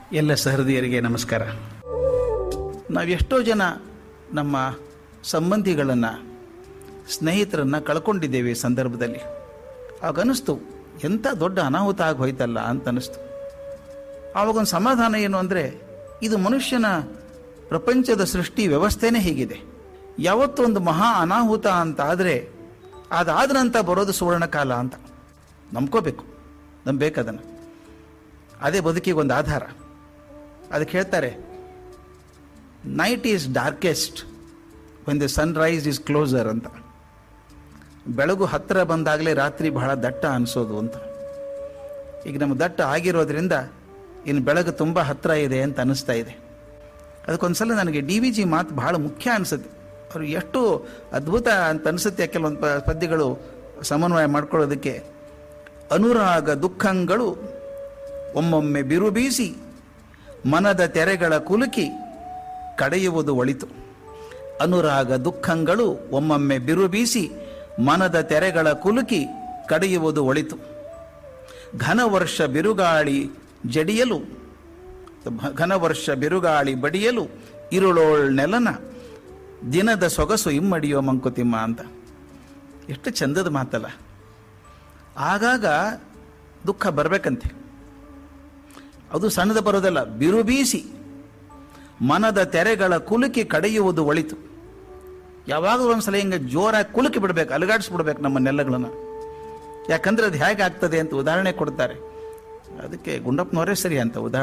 ಎಲ್ಲ ಸಹೃದಯರಿಗೆ ನಮಸ್ಕಾರ ನಾವೆಷ್ಟೋ ಜನ ನಮ್ಮ ಸಂಬಂಧಿಗಳನ್ನು ಸ್ನೇಹಿತರನ್ನು ಕಳ್ಕೊಂಡಿದ್ದೇವೆ ಈ ಸಂದರ್ಭದಲ್ಲಿ ಆಗ ಅನ್ನಿಸ್ತು ಎಂಥ ದೊಡ್ಡ ಅನಾಹುತ ಆಗಿ ಹೋಯ್ತಲ್ಲ ಅಂತ ಅನ್ನಿಸ್ತು ಆವಾಗೊಂದು ಸಮಾಧಾನ ಏನು ಅಂದರೆ ಇದು ಮನುಷ್ಯನ ಪ್ರಪಂಚದ ಸೃಷ್ಟಿ ವ್ಯವಸ್ಥೆನೇ ಹೀಗಿದೆ ಯಾವತ್ತೂ ಒಂದು ಮಹಾ ಅನಾಹುತ ಅಂತ ಆದರೆ ಅದಾದ ನಂತರ ಬರೋದು ಸುವರ್ಣಕಾಲ ಅಂತ ನಂಬ್ಕೋಬೇಕು ನಂಬೇಕದನ್ನು ಅದೇ ಬದುಕಿಗೆ ಒಂದು ಆಧಾರ ಅದಕ್ಕೆ ಹೇಳ್ತಾರೆ night is darkest when the sunrise is closer ಅಂತ ಬೆಳಗು ಹತ್ತಿರ ಬಂದಾಗಲೇ ರಾತ್ರಿ ಬಹಳ ದಟ್ಟ ಅನಿಸೋದು ಅಂತ ಈಗ ನಮ್ಮ ದಟ್ಟ ಆಗಿರೋದ್ರಿಂದ ಇನ್ನು ಬೆಳಕು ತುಂಬ ಹತ್ತಿರ ಇದೆ ಅಂತ ಅನಿಸ್ತಾ ಇದೆ ಅದಕ್ಕೊಂದ್ಸಲ ನನಗೆ ಡಿ ವಿ ಜಿ ಮಾತು ಬಹಳ ಮುಖ್ಯ ಅನಿಸುತ್ತೆ ಅವರು ಎಷ್ಟು ಅದ್ಭುತ ಅಂತ ಅನಿಸುತ್ತೆ ಕೆಲವೊಂದು ಪ ಪದ್ಯಗಳು ಸಮನ್ವಯ ಮಾಡ್ಕೊಳ್ಳೋದಕ್ಕೆ ಅನುರಾಗ ದುಃಖಗಳು ಒಮ್ಮೊಮ್ಮೆ ಬಿರುಬೀಸಿ ಮನದ ತೆರೆಗಳ ಕುಲುಕಿ ಕಡೆಯುವುದು ಒಳಿತು ಅನುರಾಗ ದುಃಖಗಳು ಒಮ್ಮೊಮ್ಮೆ ಬಿರುಬೀಸಿ ಮನದ ತೆರೆಗಳ ಕುಲುಕಿ ಕಡೆಯುವುದು ಒಳಿತು ಘನವರ್ಷ ಬಿರುಗಾಳಿ ಜಡಿಯಲು ಘನವರ್ಷ ಬಿರುಗಾಳಿ ಬಡಿಯಲು ಇರುಳೋಳ್ ನೆಲನ ದಿನದ ಸೊಗಸು ಇಮ್ಮಡಿಯೋ ಮಂಕುತಿಮ್ಮ ಅಂತ ಎಷ್ಟು ಚಂದದ ಮಾತಲ್ಲ ಆಗಾಗ ದುಃಖ ಬರಬೇಕಂತೆ ಅದು ಸಣ್ಣದ ಬರೋದಲ್ಲ ಬಿರುಬೀಸಿ ಮನದ ತೆರೆಗಳ ಕುಲುಕಿ ಕಡೆಯುವುದು ಒಳಿತು ಯಾವಾಗಲೂ ಒಂದ್ಸಲ ಹಿಂಗೆ ಜೋರಾಗಿ ಕುಲುಕಿ ಬಿಡ್ಬೇಕು ಅಲುಗಾಡಿಸ್ಬಿಡ್ಬೇಕು ನಮ್ಮ ನೆಲಗಳನ್ನು ಯಾಕಂದ್ರೆ ಅದು ಹೇಗೆ ಆಗ್ತದೆ ಅಂತ ಉದಾಹರಣೆ ಕೊಡ್ತಾರೆ ಅದಕ್ಕೆ ಗುಂಡಪ್ಪನವರೇ ಸರಿ ಅಂತ ಉದಾಹರಣೆ